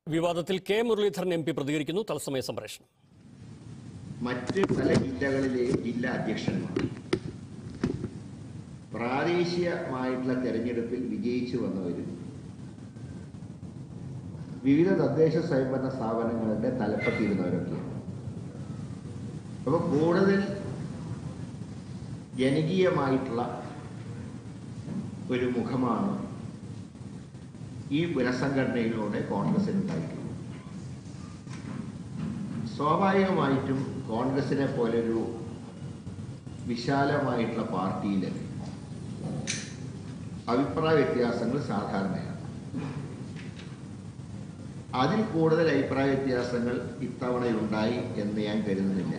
വിവാദത്തിൽ K Muraleedharan M P പ്രതികരിക്കുന്നു തത്സമയ സംപ്രേഷണം മറ്റ് പല ജില്ലകളിലെയും ജില്ലാ അധ്യക്ഷന്മാർ പ്രാദേശികമായിട്ടുള്ള തെരഞ്ഞെടുപ്പിൽ വിജയിച്ചു വന്നവരും വിവിധ തദ്ദേശ സ്വയംഭരണ സ്ഥാപനങ്ങളുടെ തലപ്പത്തിരുന്നവരൊക്കെയാണ് അപ്പോൾ കൂടുതൽ ജനകീയമായിട്ടുള്ള ഒരു മുഖമാണ് ഈ പുനഃസംഘടനയിലൂടെ കോൺഗ്രസിനുണ്ടായിട്ടുള്ളത് സ്വാഭാവികമായിട്ടും കോൺഗ്രസിനെ പോലൊരു വിശാലമായിട്ടുള്ള പാർട്ടിയിൽ അഭിപ്രായ വ്യത്യാസങ്ങൾ സാധാരണയാണ് അതിൽ കൂടുതൽ അഭിപ്രായ വ്യത്യാസങ്ങൾ ഇത്തവണയുണ്ടായി എന്ന് ഞാൻ കരുതുന്നില്ല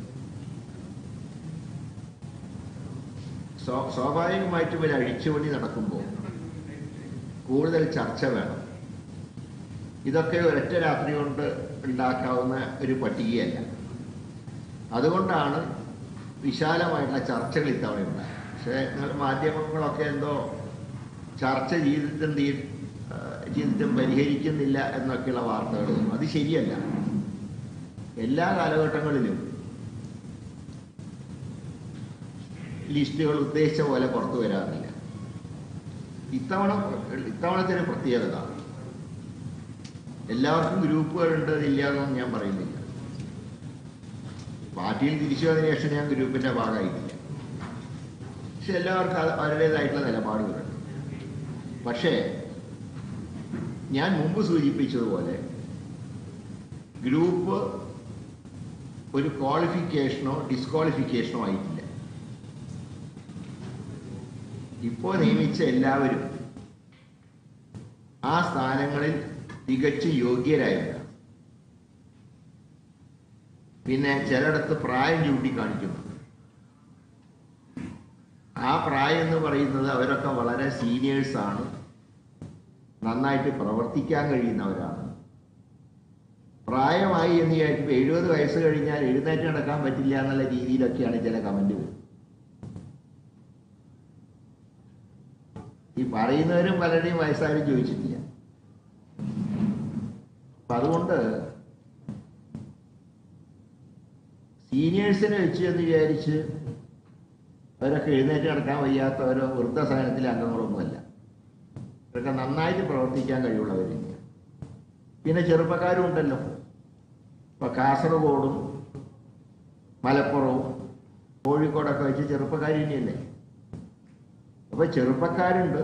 സ്വാ- സ്വാഭാവികമായിട്ടും ഒരു അഴിച്ചുപണി നടക്കുമ്പോൾ കൂടുതൽ ചർച്ച വേണം ഇതൊക്കെ ഒരൊറ്റ രാത്രി കൊണ്ട് ഉണ്ടാക്കാവുന്ന ഒരു പട്ടികയല്ല അതുകൊണ്ടാണ് വിശാലമായിട്ടുള്ള ചർച്ചകൾ ഇത്തവണ ഉണ്ടായത് പക്ഷേ നിങ്ങൾ മാധ്യമങ്ങളൊക്കെ എന്തോ ചർച്ച ചെയ്തിട്ടും തീ ആ, ചെയ്തിട്ടും പരിഹരിക്കുന്നില്ല എന്നൊക്കെയുള്ള വാർത്തകൾ വന്നു. അത് ശരിയല്ല എല്ലാ കാലഘട്ടങ്ങളിലും ലിസ്റ്റുകൾ ഉദ്ദേശിച്ച പോലെ പുറത്തു വരാറില്ല ഇത്തവണ ഇത്തവണത്തെ ഒരു പ്രത്യേകത എല്ലാവർക്കും ഗ്രൂപ്പുകളുണ്ട് ഇല്ലാതൊന്നും ഞാൻ പറയുന്നില്ല പാർട്ടിയിൽ തിരിച്ചു വന്നതിന് ശേഷം ഞാൻ ഗ്രൂപ്പിന്റെ ഭാഗമായിട്ടില്ല പക്ഷെ എല്ലാവർക്കും അത് അവരുടേതായിട്ടുള്ള നിലപാടുകളുണ്ട് പക്ഷേ ഞാൻ മുമ്പ് സൂചിപ്പിച്ചതുപോലെ ഗ്രൂപ്പ് ഒരു ക്വാളിഫിക്കേഷനോ ഡിസ്ക്വാളിഫിക്കേഷനോ ആയിട്ടില്ല ഇപ്പോൾ നിയമിച്ച എല്ലാവരും ആ സ്ഥാനങ്ങളിൽ തികച്ചും യോഗ്യരായവരാണ് പിന്നെ ചിലയിടത്ത് പ്രായം ചൂണ്ടിക്കാണിക്കുന്നുണ്ട് ആ പ്രായം എന്ന് പറയുന്നത് അവരൊക്കെ വളരെ സീനിയേഴ്സ് ആണ് നന്നായിട്ട് പ്രവർത്തിക്കാൻ കഴിയുന്നവരാണ് പ്രായമായി എന്ന് വിചാരിക്കുമ്പോൾ എഴുപത് വയസ്സ് കഴിഞ്ഞാൽ എഴുന്നേറ്റ് നടക്കാൻ പറ്റില്ല എന്നുള്ള രീതിയിലൊക്കെയാണ് ചില കമന്റുകൾ ഈ പറയുന്നവരും പലരുടെയും വയസ്സാരും ചോദിച്ചിട്ടില്ല അപ്പൊ അതുകൊണ്ട് സീനിയേഴ്സിനെ വെച്ച് എന്ന് വിചാരിച്ച് അവരൊക്കെ എഴുന്നേറ്റ് നടക്കാൻ വയ്യാത്തവരോ വൃദ്ധസദനത്തിലെ അംഗങ്ങളൊന്നുമല്ല ഇവരൊക്കെ നന്നായിട്ട് പ്രവർത്തിക്കാൻ കഴിവുള്ളവർ തന്നെയാണ് പിന്നെ ചെറുപ്പക്കാരും ഉണ്ടല്ലോ ഇപ്പൊ കാസർഗോഡും മലപ്പുറവും കോഴിക്കോടൊക്കെ വെച്ച് ചെറുപ്പക്കാർ തന്നെയല്ലേ അപ്പൊ ചെറുപ്പക്കാരുണ്ട്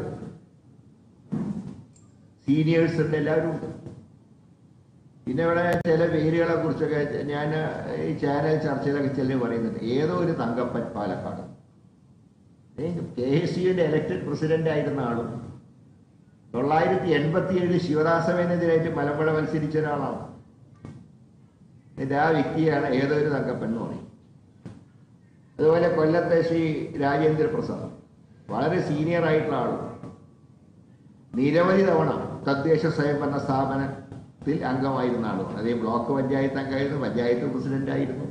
സീനിയേഴ്സ് ഉണ്ട് എല്ലാവരും ഉണ്ട് പിന്നെ ഇവിടെ ചില പേരുകളെ കുറിച്ചൊക്കെ ഞാൻ ഈ ചാനൽ ചർച്ചയിലൊക്കെ ചില പറയുന്നുണ്ട് ഏതോ ഒരു തങ്കപ്പൻ പാലക്കാട് കെ എസ് യുവിന്റെ ഇലക്ടഡ് പ്രസിഡന്റ് ആയിരുന്ന ആളും തൊള്ളായിരത്തി എൺപത്തി ഏഴിൽ ശിവദാസവേനെതിരായിട്ട് മലമ്പുഴ മത്സരിച്ച ഒരാളാണ് എന്നിട്ട് ആ വ്യക്തിയാണ് ഏതോ ഒരു തങ്കപ്പൻ എന്ന് പറയും അതുപോലെ കൊല്ലത്തെ ശ്രീ രാജേന്ദ്ര പ്രസാദ് വളരെ സീനിയർ ആയിട്ടുള്ള ആളും നിരവധി തവണ തദ്ദേശ സ്വയംഭരണ സ്ഥാപനത്തിൽ അംഗമായിരുന്ന ആളുമാണ് അതേ ബ്ലോക്ക് പഞ്ചായത്ത് അംഗമായിരുന്നു പഞ്ചായത്ത് പ്രസിഡന്റ് ആയിരുന്നു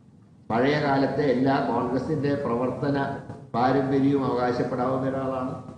പഴയ കാലത്തെ എല്ലാ കോൺഗ്രസിന്റെ പ്രവർത്തന പാരമ്പര്യവും അവകാശപ്പെടാവുന്ന ഒരാളാണ്